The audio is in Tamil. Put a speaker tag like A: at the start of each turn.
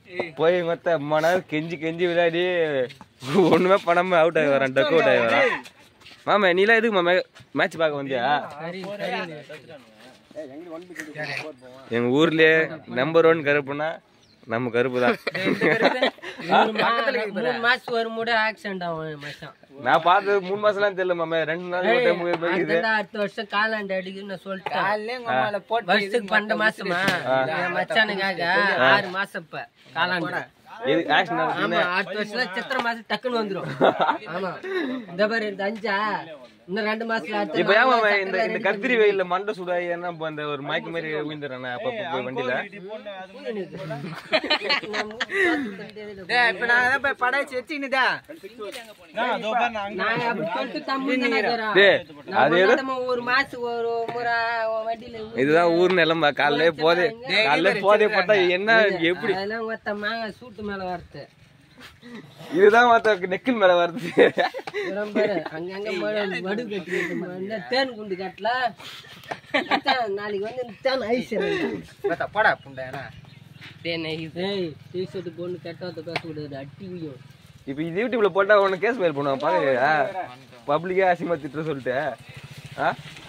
A: போய் மொத்த அம்மா நேரம் கெஞ்சி கெஞ்சி விளையாடி ஒண்ணுமே பண்ணாம அவுட் ஆகி வரான் டக் அவுட் ஆகி வரான் மாமா நீலாம் எதுக்கு மாமா மேட்ச் பார்க்க வந்தியா எங்க ஊர்லயே நம்பர் ஒன் கருப்புனா நம்ம கருப்பு தான்
B: மூணு மாசம் ஒரு முறை ஆக்சிடென்ட் ஆகும் மச்சான்
A: நான் பார்த்தது மூணு மாசம்லாம் தெரியல மாமா ரெண்டு நாள் ஒரு time போய் போய்க்குது
B: அடுத்த அடுத்த வருஷம் காலாண்டு அடிக்குன்னு நான் சொல்லிட்டேன் வருஷத்துக்கு பன்னெண்டு மாசமா என் மச்சானுக்காக ஆறு மாசம் இப்ப காலாண்டு
A: எது ஆக்ஷன்
B: ஆமா அடுத்த வருஷம் சித்திரை மாசம் டக்குன்னு வந்துரும் ஆமா இந்த பாரு இந்த அஞ்சா இன்னும் ரெண்டு மாசத்துல அடுத்த
A: இப்ப ஏன் மாமா
B: நாலு
A: இந்த இந்த கத்திரி வெயில்ல மண்டை சுடாயி என்ன இப்ப இந்த ஒரு மயக்க மாதிரி விழுந்துடுறேன் அப்பப்ப போய் வண்டியில
C: இப்ப நான் அதான் போய் படாச்சு வச்சுக்கினுதா
B: நான் அப்படி சொல்லிட்டு தம்பி தானே இருக்கிறோம்.
A: டேய்,
B: நான்
A: அது ஏதோ
B: நம்ம ஒரு மாசம் ஒரு முறை வண்டியில
A: இதுதான் ஊர் நிலம்பா காலையில போதே காலையில போதே போட்டா என்ன எப்படி
B: அதெல்லாம் ஒத்த மாங்காய் சூட்டு மேல வரது
A: இதுதான் மத்த நெக்கில் மேல வருது
B: இதெல்லாம் பாரு அங்கங்க மடு மடு கட்டி இருக்கு. இந்த தேன் குண்டு கட்டல மச்சான், நாளைக்கு வந்து இந்த தேன் ஐஸ்
C: பார்த்தா போடா புண்டா
B: தேன் ஐஸ் ஏய் டிஷர்ட் பொண்ணு கெட்டவத்த பேசக்கூடாது அட்டி உயும்
A: இப்ப இது யூடியூப்ல போட்டா உனக்கு கேஸ் ஃபைல் பண்ணுவாங்க பாருங்க பப்ளிக்கா அசிமா திட்டுற சொல்லிட்டு ஆ